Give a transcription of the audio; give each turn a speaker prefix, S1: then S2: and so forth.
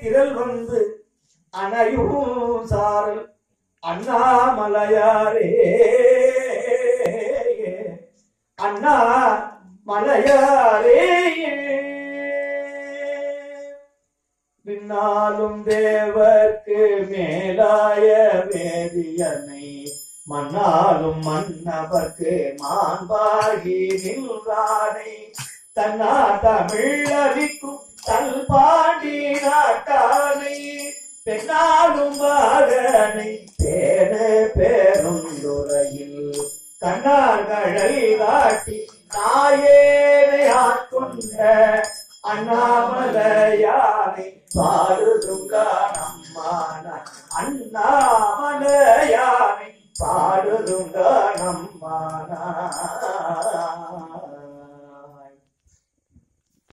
S1: திரள் வந்து அணையும் சாரல் அண்ணாமலையாரே அண்ணா மலையாரே பின்னாலும் தேவர்க்கு மேலாய வேதியனை மன்னாலும் மன்னவர்க்கு மாண்பாகி நின்றானை தன்னா தமிழ் அறிக்கும் தல் பாண்டி நாட்டானை பெண்ணாலும் பாகனை பேன பேருந்துறையில் கண்ணார் கடல் காட்டி நாயேனை ஆட்கொண்ட அண்ணாமலையானை பாடுதுங்க நம்மான அண்ணாமலையானை பாடுதுங்க நம்மான